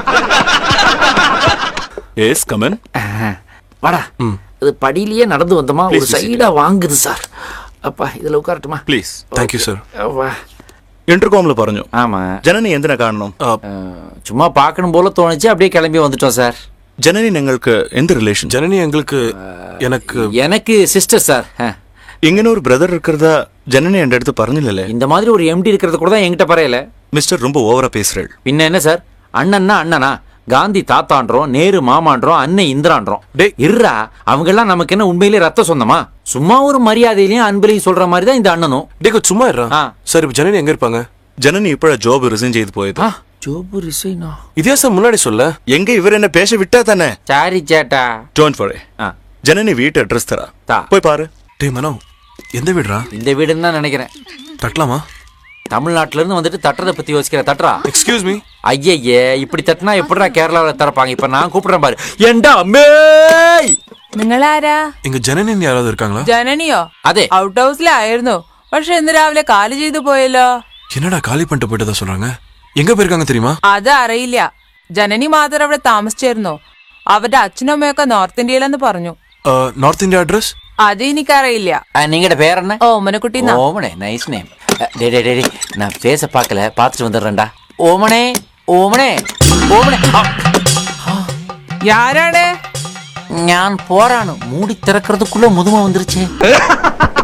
S come on வாடா இது படியிலேயே நடந்து வந்தோமா ஒரு Please visit. சைடா வாங்குது சார் அப்பா இதுல உட்காரட்டுமா പ്ലീസ് താങ്ക് യു സർ வா ഇന്റർകോമിൽ പറഞ്ഞു ஆமா ജനനി എന്തിനാ കാണണം அஹ், சும்மா பார்க்கணும் போல தோணுச்சு அப்படியே கிளம்பி வந்துட்டோம் சார் ജനനി ഞങ്ങൾക്ക് എന്ത് റിലേഷൻ ஜனனி எங்களுக்கு எனக்கு எனக்கு சிஸ்டர் சார் அஹ், ഇങ്ങനെ ഒരു ബ്രദർ இருக்கிறதா ஜனனி என் அடுத்து പറഞ്ഞില്ലല്ലേ இந்த மாதிரி ஒரு எம்டி இருக்கிறது கூட தான் என்கிட்ட பரையல மிஸ்டர் ரொம்ப ஓவரா பேசுறேள் பின்ன என்ன சார் அண்ணன்னா அண்ணனா காந்தி தாத்தான்றோம் நேரு மாமான்றோம் அண்ணன் இந்திரான்றோம் டேய். இருறா அவங்க எல்லாம் நமக்கு என்ன உண்மையிலே ரத்த சொந்தமா சும்மா ஒரு மரியாதையிலையும் அன்புலையும் சொல்ற மாதிரி தான் இந்த அண்ணனும் டேய் கொஞ்சம் சும்மா இருடா ஆ. சார் இப்போ ஜனனி எங்க இருப்பாங்க ஜனனி இப்பழ ஜாப் ரிசைன் செய்து போயது ஆ, ஜோபு ரிசைனா இதே சார் முன்னாடி சொல்ல எங்க இவர் என்ன பேச விட்டா தானே சாரி சேட்டா டோன்ட் வரி ஆ, ஜனனி வீட்டு அட்ரஸ் தரா தா. போய் பாரு டேய் மனோ எந்த வீடுடா இந்த வீடுன்னு தான் நினைக்கிறேன் தட்டலாமா தமிழ்நாட்டுல இருந்து வந்துட்டு தட்டுறதை பத்தி யோசிக்கிற தட்டுறா எக்ஸ்கியூஸ் மீ ஐயையே இப்படி தட்டினா எப்படிடா கேரளாவில் திறப்பாங்க இப்ப நான் கூப்பிடுறேன் பாரு ஏண்டா அம்மே നിങ്ങളാരാ இங்க ஜனனின்னு யாராவது இருக்காங்களா ജനനിയോ അതെ. ഔട്ട് ഹൗസിലായിരുന്നു പക്ഷെ ഇന്ന് രാവിലെ കാലി ചെയ്തു പോയല്ലോ என்னடா காலி பண்ணிட்டு போயிட்டதா சொல்றாங்க எங்க போயிருக்காங்க தெரியுமா അത് അറിയില്ല ജനനി മാത്രം അവിടെ താമസിച്ചിരുന്നു അവരുടെ അച്ഛനും അമ്മയൊക്കെ നോർത്ത് ഇന്ത്യയിലെന്ന് പറഞ്ഞു நார்த் இந்தியா அட்ரஸ் അത് എനിക്കറിയില്ല நீங்கட பேர் என்ன ഓമനക്കുട്ടി ന്നാ. ஓமனே நைஸ் நேம் டே டே டே டே, நான் பேச பார்க்கல பார்த்துட்டு வந்துடுறேன்டா ஓமனே ஓமனே ஓமனே ஆ, ആരാണ് ഞാൻ പോരാണ് മൂടി തിറக்கிறதுக்குள்ள முதுமை வந்துருச்சு